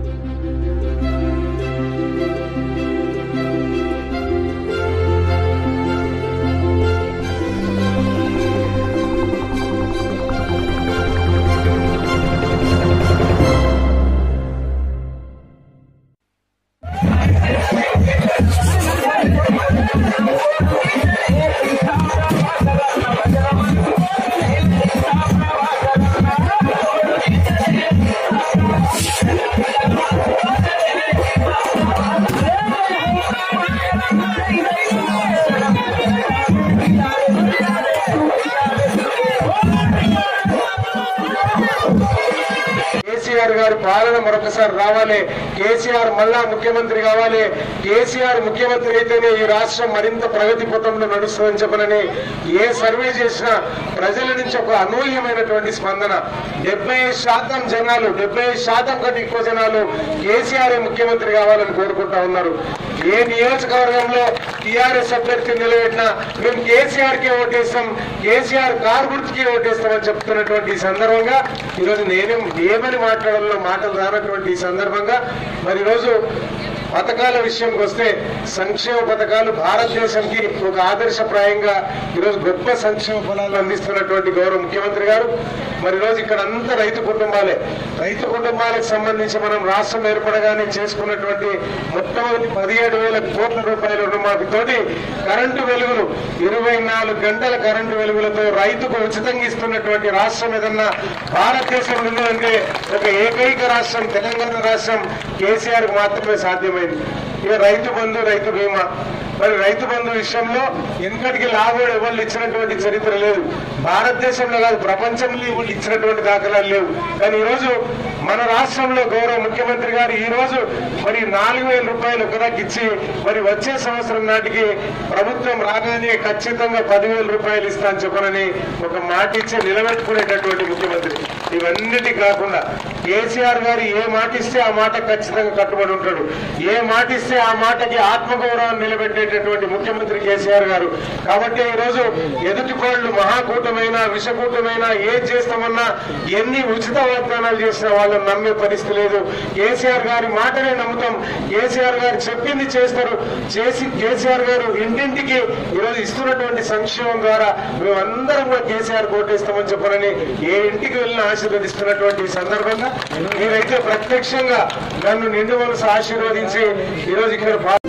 కేసీఆర్ గారి పాలన మరొకసారి రావాలి కేసీఆర్ మళ్ళా ముఖ్యమంత్రి కావాలి కేసీఆర్ ముఖ్యమంత్రి అయితేనే ఈ రాష్ట్రం మరింత ప్రగతి పథంలో నడుస్తుందని చెప్పనని ఏ సర్వే చేసినా ప్రజల నుంచి ఒక అనూహ్యమైనటువంటి స్పందన డెబ్బై శాతం జనాలు డెబ్బై శాతం కంటే ఎక్కువ జనాలు కేసీఆర్ ముఖ్యమంత్రి కావాలని కోరుకుంటా ఉన్నారు ఏ నియోజకవర్గంలో టీఆర్ఎస్ అభ్యర్థి నిలబెట్టినా మేము కేసీఆర్ కే ఓటేస్తాం కేసీఆర్ కారు గుర్తుకి ఓటేస్తామని చెప్తున్నటువంటి ఈ సందర్భంగా ఈరోజు నేనేం ఏమని మాట్లాడాలో మాటలు రానటువంటి ఈ సందర్భంగా మరి ఈరోజు పథకాల విషయంకి వస్తే సంక్షేమ పథకాలు భారతదేశానికి ఒక ఆదర్శప్రాయంగా ఈరోజు గొప్ప సంక్షేమ ఫలాలు అందిస్తున్నటువంటి గౌరవ ముఖ్యమంత్రి గారు మరి రోజు ఇక్కడ అంతా రైతు కుటుంబాలే రైతు కుటుంబాలకు సంబంధించి మనం రాష్ట్రం ఏర్పడగానే చేసుకున్నటువంటి మొట్టమొదటి పదిహేడు వేల కోట్ల రూపాయల రుణమాఫీతోటి కరెంటు వెలుగులు ఇరవై నాలుగు గంటల కరెంటు వెలుగులతో రైతుకు ఉచితంగా ఇస్తున్నటువంటి రాష్ట్రం ఏదన్నా భారతదేశంలో ఉన్నదంటే ఒక ఏకైక రాష్ట్రం తెలంగాణ రాష్ట్రం కేసీఆర్ కు మాత్రమే సాధ్యమైంది ఇక రైతు బంధు రైతు బీమా మరి రైతు బంధు విషయంలో ఎందుకంటే లాభం ఎవరు ఇచ్చినటువంటి చరిత్ర లేదు భారతదేశంలో కాదు ప్రపంచంలో ఎవరు ఇచ్చినటువంటి దాఖలాలు లేవు కానీ ఈరోజు మన రాష్ట్రంలో గౌరవ ముఖ్యమంత్రి గారు ఈ రోజు మరి నాలుగు వేల రూపాయలు ఒకదాకి ఇచ్చి మరి వచ్చే సంవత్సరం నాటికి ప్రభుత్వం రాగానే ఖచ్చితంగా పదివేల రూపాయలు ఇస్తా అని చెప్పనని ఒక మాట ఇచ్చి నిలబెట్టుకునేటటువంటి ముఖ్యమంత్రి ఇవన్నిటి కాకుండా కేసీఆర్ గారు ఏ మాట ఇస్తే ఆ మాట ఖచ్చితంగా కట్టుబడి ఉంటాడు ఏ మాట ఇస్తే ఆ మాటకి ఆత్మగౌరవాన్ని నిలబెట్టేటటువంటి ముఖ్యమంత్రి కేసీఆర్ గారు కాబట్టి ఈ రోజు ఎదుటి కోళ్లు మహాకూటమైన విషకూటమైన ఏది చేస్తామన్నా ఎన్ని ఉచిత వాగ్దానాలు చేసినా వాళ్ళని నమ్మే పరిస్థితి లేదు కేసీఆర్ గారి మాటనే నమ్ముతాం కేసీఆర్ గారు చెప్పింది చేస్తారు చేసి కేసీఆర్ గారు ఇంటింటికి ఈరోజు ఇస్తున్నటువంటి సంక్షేమం ద్వారా మేమందరం కూడా కేసీఆర్ కోటేస్తామని చెప్పనని ఏ ఇంటికి వెళ్ళినా ఆశీర్వదిస్తున్నటువంటి ఈ సందర్భంగా మీరైతే ప్రత్యక్షంగా నన్ను నిండు మనసు ఆశీర్వదించి ఈరోజు ఇక్కడ పా-